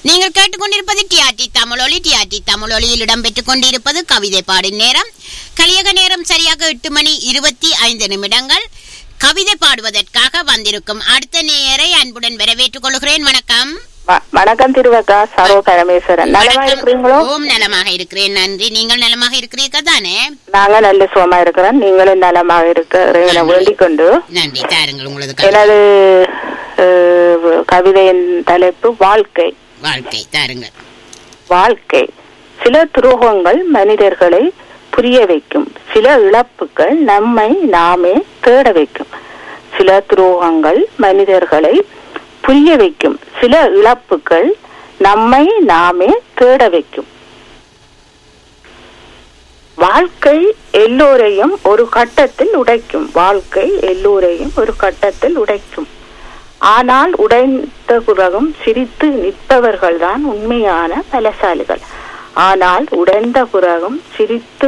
நீங்கள் கேட்டுக்கொண்டிருப்பது டிஆர்டி தமிழொலி டிஆர்டி தமிழொலியில் இடம்பெற்றுக் கொண்டிருப்பது கவிதை பாடும் நேரம் கலியக நேரம் சரியாக எட்டு மணி இருபத்தி ஐந்து நிமிடங்கள் கவிதை பாடுவதற்காக வந்திருக்கும் அடுத்த நேரை அன்புடன் வரவேற்றுக் கொள்கிறேன் வணக்கம் வ- வணக்கம் திருவக்கா சரோ பரமேஸ்வரன் நலமா வணக்கம். இருக்கிறீங்களோ ஓம் நலமாக இருக்கிறேன் நன்றி நீங்கள் நலமாக இருக்கிறீர்கள் தானே நாங்க நல்ல சுகமா இருக்கிறோம் நீங்களும் நலமாக இருக்கிறீங்க வேண்டிக் கொண்டு நன்றி தாருங்கள் உங்களது கவிதை. எனது அஹ், கவிதையின் தலைப்பு வாழ்க்கை வாழ்க்கை தாருங்கள் வாழ்க்கை சில துரோகங்கள் மனிதர்களை புரிய வைக்கும் சில இழப்புகள் நம்மை நாமே தேட வைக்கும் சில துரோகங்கள் மனிதர்களை புரிய வைக்கும் சில இழப்புகள் நம்மை நாமே தேட வைக்கும் வாழ்க்கை எல்லோரையும் ஒரு கட்டத்தில் உடைக்கும் வாழ்க்கை எல்லோரையும் ஒரு கட்டத்தில் உடைக்கும் ஆனால் உடைந்த பிறகும் சிரித்து நிற்பவர்கள்தான் உண்மையான பலசாலிகள் ஆனால் உடைந்த பிறகும் சிரித்து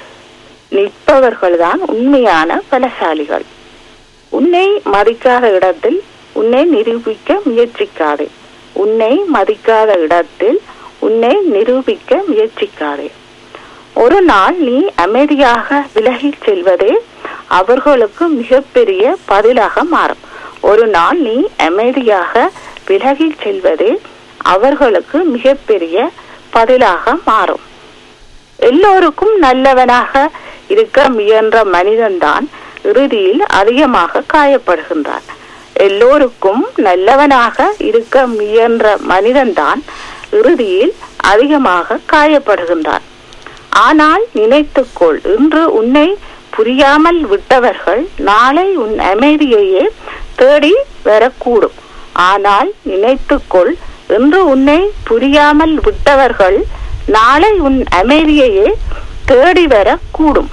நிற்பவர்கள்தான் உண்மையான பலசாலிகள் உன்னை மதிக்காத இடத்தில் உன்னை நிரூபிக்க முயற்சிக்காதே உன்னை மதிக்காத இடத்தில் உன்னை நிரூபிக்க முயற்சிக்காதே ஒரு நாள் நீ அமைதியாக விலகிச் செல்வதே அவர்களுக்கு மிகப்பெரிய பதிலாக மாறும் ஒரு நாள் நீ அமைதியாக விலகிச் செல்வதே அவர்களுக்கு மிகப்பெரிய பதிலாக மாறும் எல்லோருக்கும் நல்லவனாக இருக்க முயன்ற மனிதன்தான் இறுதியில் அதிகமாக காயப்படுகின்றான் எல்லோருக்கும் நல்லவனாக இருக்க முயன்ற மனிதன்தான் இறுதியில் அதிகமாக காயப்படுகின்றான் ஆனால் நினைத்துக்கொள் இன்று உன்னை புரியாமல் விட்டவர்கள் நாளை உன் அமைதியையே தேடி வரக்கூடும் ஆனால் நினைத்துக்கொள் இன்று உன்னை புரியாமல் விட்டவர்கள் நாளை உன் அமைதியையே தேடி வரக்கூடும்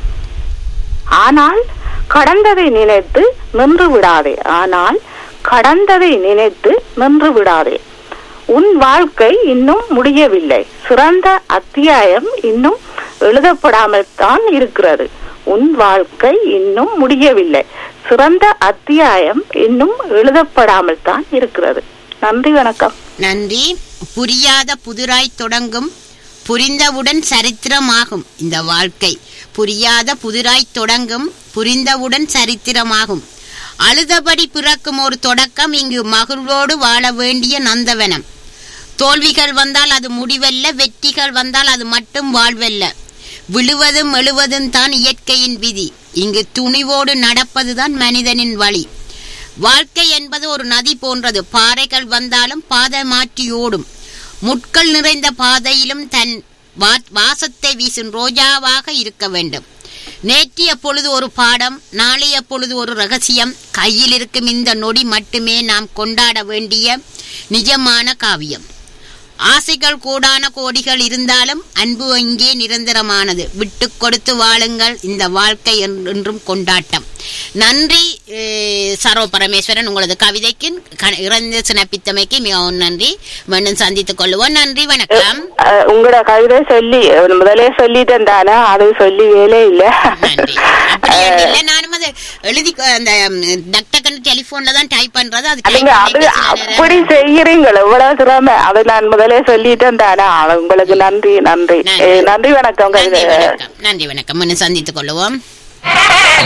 ஆனால் கடந்ததை நினைத்து நின்று விடாதே ஆனால் கடந்ததை நினைத்து நின்று விடாதே உன் வாழ்க்கை இன்னும் முடியவில்லை சிறந்த அத்தியாயம் இன்னும் எழுதப்படாமல் தான் இருக்கிறது உன் வாழ்க்கை இன்னும் முடியவில்லை சிறந்த அத்தியாயம் இன்னும் எழுதப்படாமல் தான் இருக்கிறது நன்றி வணக்கம் நன்றி புரியாத புதிராய் தொடங்கும் புரிந்தவுடன் சரித்திரமாகும் இந்த வாழ்க்கை புரியாத புதிராய் தொடங்கும் புரிந்தவுடன் சரித்திரமாகும் அழுதபடி பிறக்கும் ஒரு தொடக்கம் இங்கு மகிழ்வோடு வாழ வேண்டிய நந்தவனம் தோல்விகள் வந்தால் அது முடிவல்ல வெற்றிகள் வந்தால் அது மட்டும் வாழ்வல்ல விழுவதும் எழுவதும் தான் இயற்கையின் விதி இங்கு துணிவோடு நடப்பதுதான் மனிதனின் வழி வாழ்க்கை என்பது ஒரு நதி போன்றது பாறைகள் வந்தாலும் பாதை மாற்றி ஓடும் முட்கள் நிறைந்த பாதையிலும் தன் வா- வாசத்தை வீசும் ரோஜாவாக இருக்க வேண்டும் நேற்றைய பொழுது ஒரு பாடம் நாளைய பொழுது ஒரு ரகசியம் கையில் இருக்கும் இந்த நொடி மட்டுமே நாம் கொண்டாட வேண்டிய நிஜமான காவியம் ஆசைகள் கோடான கோடிகள் இருந்தாலும் அன்பு இங்கே நிரந்தரமானது விட்டு கொடுத்து வாழுங்கள் இந்த வாழ்க்கை என்- என்றும் கொண்டாட்டம் நன்றி அஹ், சரோ பரமேஸ்வரன் உங்களது கவிதைக்கு க- இறந்து சிறப்பித்தமைக்கு மிகவும் நன்றி மீண்டும் சந்தித்துக் கொள்வோம் நன்றி வணக்கம் அஹ், உங்களோட கவிதை சொல்லி முதலே சொல்லிட்டேன் தானே அது சொல்லி வேலை இல்ல நன்றி அப்படி இல்ல நானும் அது எழுதி அந்த டக்டக்கன் டெலிபோன்ல தான் டைப் பண்றது அது நீங்க type அது பண்ணிட்டு சில நேரம் அப்படி செய்யறீங்களா இவ்வளவு திறமை அதை நான் முதலே சொல்லிட்டேன் தானே அது உங்களுக்கு நன்றி நன்றி நன்றி. ஏ, நன்றி வணக்கம் நன்றி கவிதை வணக்கம் நன்றி வணக்கம் மீண்டும் சந்தித்துக் கொள்வோம்